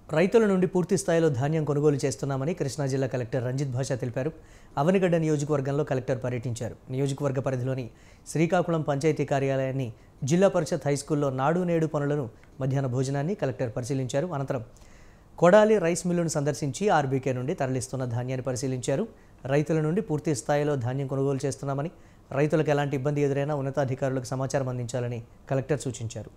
రైతుల నుండి పూర్తి స్థాయిలో ధాన్యం కొనుగోలు చేస్తున్నామని కృష్ణా జిల్లా కలెక్టర్ రంజిత్ భాషా తెలిపారు అవనిగడ్డ నియోజకవర్గంలో కలెక్టర్ పర్యటించారు నియోజకవర్గ పరిధిలోని శ్రీకాకుళం పంచాయతీ కార్యాలయాన్ని జిల్లా పరిషత్ హైస్కూల్లో నాడు నేడు పనులను మధ్యాహ్న భోజనాన్ని కలెక్టర్ పరిశీలించారు అనంతరం కొడాలి రైస్ మిల్లును సందర్శించి ఆర్బీకే నుండి తరలిస్తున్న ధాన్యాన్ని పరిశీలించారు రైతుల నుండి పూర్తి స్థాయిలో ధాన్యం కొనుగోలు చేస్తున్నామని రైతులకు ఎలాంటి ఇబ్బంది ఎదురైనా ఉన్నతాధికారులకు సమాచారం అందించాలని కలెక్టర్ సూచించారు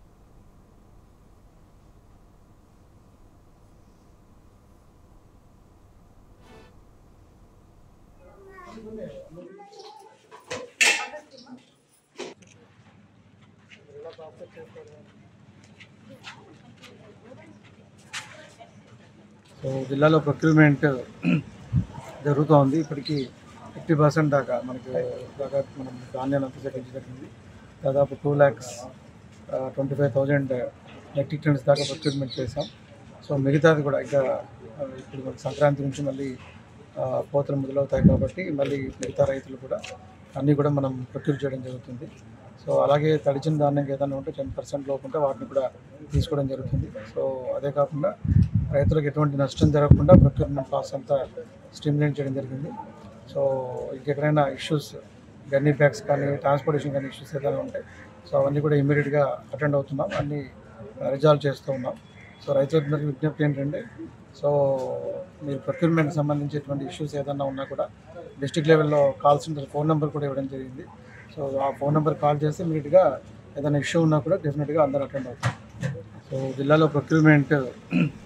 సో జిల్లాలో ప్రొక్యూర్మెంట్ జరుగుతోంది ఇప్పటికీ ఫిఫ్టీ పర్సెంట్ దాకా మనకి దాకా మనం ధాన్యాన్ని అంతా సేకరించగలిగింది దాదాపు two lakhs twenty five thousand metric tons దాకా ప్రొక్యూర్మెంట్ చేసాం సో మిగతాది కూడా ఇంకా ఆ, ఇప్పుడు మనకి సంక్రాంతి నుంచి మళ్ళీ ఆ, కోతలు మొదలవుతాయి కాబట్టి మళ్ళీ మిగతా రైతులు కూడా అన్నీ కూడా మనం ప్రొక్యూర్ చేయడం జరుగుతుంది సో అలాగే తడిచిన ధాన్యం ఏదైనా ఉంటే టెన్ పర్సెంట్ లోపు ఉంటే వాటిని కూడా తీసుకోవడం జరుగుతుంది సో అదే కాకుండా రైతులకు ఎటువంటి నష్టం జరగకుండా ప్రొక్యూర్మెంట్ ప్రాసెస్ అంతా స్ట్రీమ్లైన్ చేయడం జరిగింది సో ఇంకెక్కడైనా ఇష్యూస్ గన్నీ బ్యాగ్స్ కానీ ట్రాన్స్పోర్టేషన్ కానీ ఇష్యూస్ ఏదైనా ఉంటాయి సో అవన్నీ కూడా ఇమీడియట్గా అటెండ్ అవుతున్నాం అన్నీ రిజాల్వ్ చేస్తూ ఉన్నాం సో రైతులందరికీ విజ్ఞప్తి ఏంటంటే సో మీరు ప్రొక్యూర్మెంట్ సంబంధించేటువంటి ఇష్యూస్ ఏదైనా ఉన్నా కూడా డిస్టిక్ లెవెల్లో కాల్ సెంటర్ ఫోన్ నెంబర్ కూడా ఇవ్వడం జరిగింది సో ఆ ఫోన్ నెంబర్ కాల్ చేస్తే ఇమీడియట్గా ఏదైనా ఇష్యూ ఉన్నా కూడా డెఫినెట్గా అందరూ అటెండ్ అవుతారు సో జిల్లాలో ప్రొక్యూర్మెంట్